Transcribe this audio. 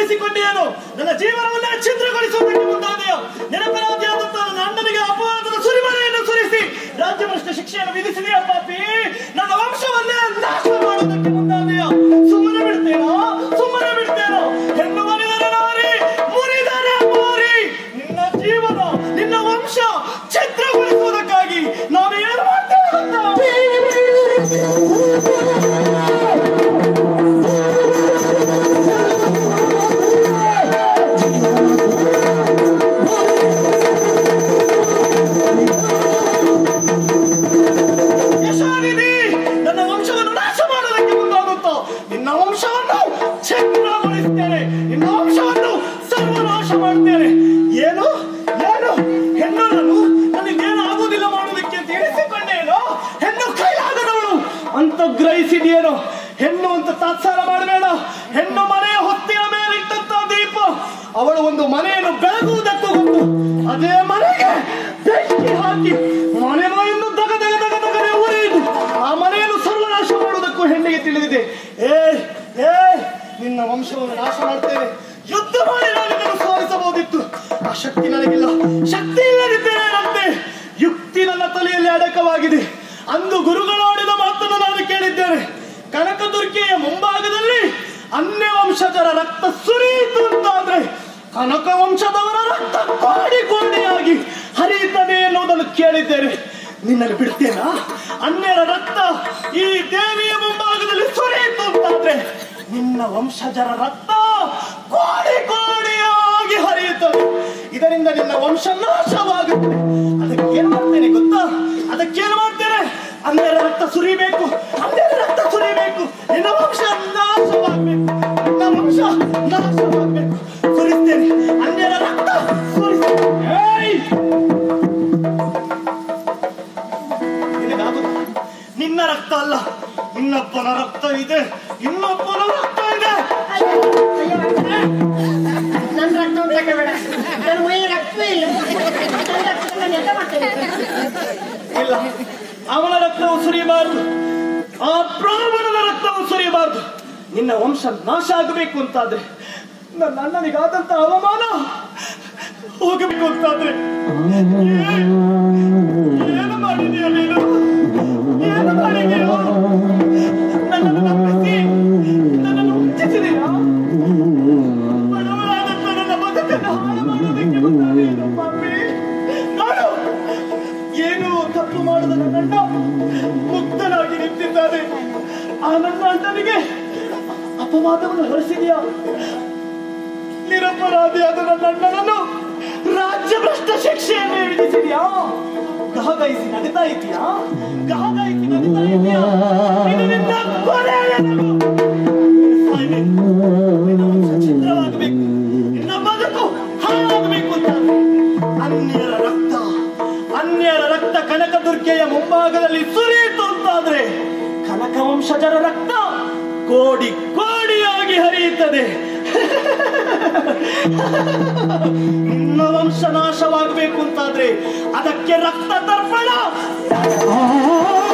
ತಿಳಿಸಿಕೊಂಡಿಯೇನು ನನ್ನ ಜೀವನವನ್ನ ಛಿದ್ರಗೊಳಿಸುವುದಕ್ಕೆ ಮುಂದಾದೆಯೋ ನಿರಪರಾಧಿಯಾದಂತಹ ನನ್ನ ಅಣ್ಣನಿಗೆ ಅಪವಾದದ ಸುರಿಮಳೆಯನ್ನು ಸುರಿಸಿ ರಾಜ್ಯಭ್ರಷ್ಟ ಶಿಕ್ಷೆಯನ್ನು ವಿಧಿಸಿದೆಯಾ ಪಾಪಿ ನನ್ನ ವಂಶವನ್ನೇ ನಾಶ ಮಾಡುವುದಕ್ಕೆ ಮುಂದಾದೆಯೋ ಸುಮ್ಮನೆ ಬಿಡ್ತೇನೋ ಸುಮ್ಮನೆ ಬಿಡ್ತೇನೋ ಹೆಣ್ಣು ಮನಿದರೆ ನಾರಿ ಮುರಿದರೆ ಮಾರಿ ನಿನ್ನ ಜೀವನ ನಿನ್ನ ವಂಶ ಛಿದ್ರಗೊಳಿಸುವುದಕ್ಕಾಗಿ ನಾವು ಏನು ಮಾಡ್ತೇವೆ ಗೊತ್ತಾ? ಯಶೋನಿಧಿ ನನ್ನ ವಂಶವನ್ನು ನಾಶ ಮಾಡೋದಕ್ಕೆ ಮುಂದಾಗುತ್ತೋ ನಿನ್ನ ವಂಶವನ್ನು ಛಿದ್ರಗೊಳಿಸ್ತೇನೆ ನಿನ್ನ ವಂಶವನ್ನು ಸರ್ವನಾಶ ಮಾಡ್ತೇನೆ ಏನು ಏನು ಹೆಣ್ಣು ನಾನು ನನಗೇನು ಆಗುವುದಿಲ್ಲ ಮಾಡೋದಕ್ಕೆ ಅಂತ ಎಣಿಸಿಕೊಂಡೇನೋ ಹೆಣ್ಣು ಕೈಲಾಗದವಳು ಅಂತ ಗ್ರಹಿಸಿದೆಯೇನೋ ಹೆಣ್ಣು ಅಂತ ತಾತ್ಸಾರ ಮಾಡಬೇಡ ಹೆಣ್ಣು ಮನೆಯ ಹೊತ್ತಿನ ಮೇಲೆ ಇಟ್ಟಂತ ದೀಪ ಅವಳು ಒಂದು ಮನೆಯನ್ನು ಬೆಳಗುವುದಕ್ಕೂ ಗೊತ್ತು ಅದೇ ಮನೆಗೆ ಬೆಂಕಿ ಹಾಕಿ ಮನೆ ಮನೆಯನ್ನು ದಗ ದಗ ದಗ ದಗನೆ ಉರಿಯುವುದು ಆ ಮನೆಯನ್ನು ಸರ್ವನಾಶ ಮಾಡುವುದಕ್ಕೂ ಹೆಣ್ಣಿಗೆ ತಿಳಿದಿದೆ ಏ ಏ ನಿನ್ನ ವಂಶವನ್ನು ನಾಶ ಮಾಡ್ತೇನೆ ಯುದ್ಧ ಮಾಡಿ ನಾನು ನಿನ್ನನ್ನು ಸೋಲಿಸಬಹುದಿತ್ತು ಆ ಶಕ್ತಿ ನನಗಿಲ್ಲ ಶಕ್ತಿ ಇಲ್ಲದಿದ್ದೇನೆ ನಂತೆ ಯುಕ್ತಿ ನನ್ನ ತಲೆಯಲ್ಲಿ ಅಡಕವಾಗಿದೆ ಅಂದು ಗುರುಗಳಾಡಿದ ಮಾತನ್ನು ನಾನು ಕೇಳಿದ್ದೇನೆ ಕನಕದುರ್ಗೆಯ ಮುಂಭಾಗದಲ್ಲಿ ಅನ್ಯ ವಂಶಜರ ರಕ್ತ ಸುರಿಯಿತು ಅಂತಾದ್ರೆ ಕನಕ ವಂಶದವರ ರಕ್ತ ಕೋಡಿ ಕೋಡಿಯಾಗಿ ಹರಿಯುತ್ತದೆ ಎನ್ನುವುದನ್ನು ಕೇಳಿದ್ದೇನೆ ನಿನ್ನಲ್ಲಿ ಬಿಡ್ತೇನಾ ಅನ್ಯರ ರಕ್ತ ಈ ದೇವಿಯ ಮುಂಭಾಗದಲ್ಲಿ ಸುರಿಯಿತು ಅಂತಾದ್ರೆ ನಿನ್ನ ವಂಶಜರ ರಕ್ತ ಕೋಡಿ ಕೋಡಿಯಾಗಿ ಹರಿಯುತ್ತದೆ ಇದರಿಂದ ನಿನ್ನ ವಂಶ ನಾಶವಾಗುತ್ತದೆ ಅದಕ್ಕೇನು ಮಾಡ್ತೇನೆ ಗೊತ್ತಾ ಅದಕ್ಕೇನು ಮಾಡ್ತೇನೆ ಅನ್ಯರ ರಕ್ತ ಸುರಿಬೇಕು ಅನ್ಯರ ರಕ್ತ ಸುರಿಬೇಕು ನಿನ್ನ ವಂಶ ನಾಶವಾಗಬೇಕು ನಿನ್ನ ವಂಶ ನಾಶವಾಗಬೇಕು ಸುರಿಸ್ತೇನೆ ಅನ್ಯರ ರಕ್ತ ಸುರಿಸ್ತೇನೆ ಏಯ್! ನಿನಗಾಗುತ್ತಾ? ನಿನ್ನ ರಕ್ತ ಅಲ್ಲ ಇನ್ನೊಬ್ಬನ ರಕ್ತ ಇದೆ ಇನ್ನೊಬ್ಬನ ರಕ್ತ ಇದೆ ನನ್ನ ರಕ್ತ ಉಂಟಕ್ಕೆ ಬೇಡ ನನ್ನ ಮೈ ರಕ್ತವೇ ಇಲ್ಲ ನನ್ನ ರಕ್ತ ನಾನು ಎಂತ ಮಾಡ್ತೇನೆ ಇಲ್ಲ ಅವನ ರಕ್ತವು ಸುರಿಯಬಾರದು ಆ ಬ್ರಾಹ್ಮಣನ ರಕ್ತವು ಸುರಿಯಬಾರದು ನಿನ್ನ ವಂಶ ನಾಶ ಆಗಬೇಕು ಅಂತಾದ್ರೆ ನನ್ನ ಅಣ್ಣನಿಗಾದಂತ ಅವಮಾನ ಹೋಗಬೇಕು ಅಂತಾದ್ರೆ ಏ- ಏನು ಮಾಡಿದೀಯ ನೀನು ಏನು ಮಾಡಿದೀಯೋ ನನ್ನನ್ನು ನಂಬಿಸಿ ನನ್ನನ್ನು ವಂಚಿಸಿದೀಯಾ ಬಡವರಾದಂತ ನನ್ನ ಬದುಕನ್ನು ಹಾಳು ಮಾಡೋದಕ್ಕೆ ಮುಂದಾದೆಯೇನೋ ಪಾಪಿ ನೋಡು ಏನು ತಪ್ಪು ಮಾಡದ ನನ್ನಣ್ಣ ಮುಕ್ತನಾಗಿ ನಿಂತಿದ್ದಾನೆ ಆ ನನ್ನ ಅಣ್ಣನಿಗೆ ಅಪವಾದವನ್ನು ಹೊರಿಸಿದೆಯಾ ನಿರಪರಾಧಿಯಾದ ನನ್ನ ಅಣ್ಣನನ್ನು ರಾಜ್ಯ ಭ್ರಷ್ಟ ಶಿಕ್ಷೆಯನ್ನು ವಿಧಿಸಿದ್ಯಾ ಗಹಗೈಸಿ ನಗುತ್ತಾ ಇದೆಯಾ ಗಹಗೈಸಿ ನಗುತ್ತಾ ಇದೆಯಾ ಇದು ನಿನ್ನ ಕೊನೆಯ ನಗು. ಸಾಯ್ಬೇಕು. ನಿನ್ನ ವಂಶ ಛಿದ್ರವಾಗಬೇಕು ನಿನ್ನ ಬದುಕು ಹಾಳಾಗಬೇಕು ಅಂತ ಅನ್ಯರ ರಕ್ತ ಅನ್ಯರ ರಕ್ತ ಕನಕದುರ್ಗೆಯ ಮುಂಭಾಗದಲ್ಲಿ ಸುರಿಯಿತು ಅಂತಾದ್ರೆ ಕನಕ ವಂಶಜರ ರಕ್ತ ಕೋಡಿ ಕೋಡಿಯಾಗಿ ಹರಿಯುತ್ತದೆ ನಿನ್ನ ವಂಶ ನಾಶವಾಗಬೇಕು ಅಂತಾದ್ರೆ ಅದಕ್ಕೆ ರಕ್ತ ತರ್ಪಣ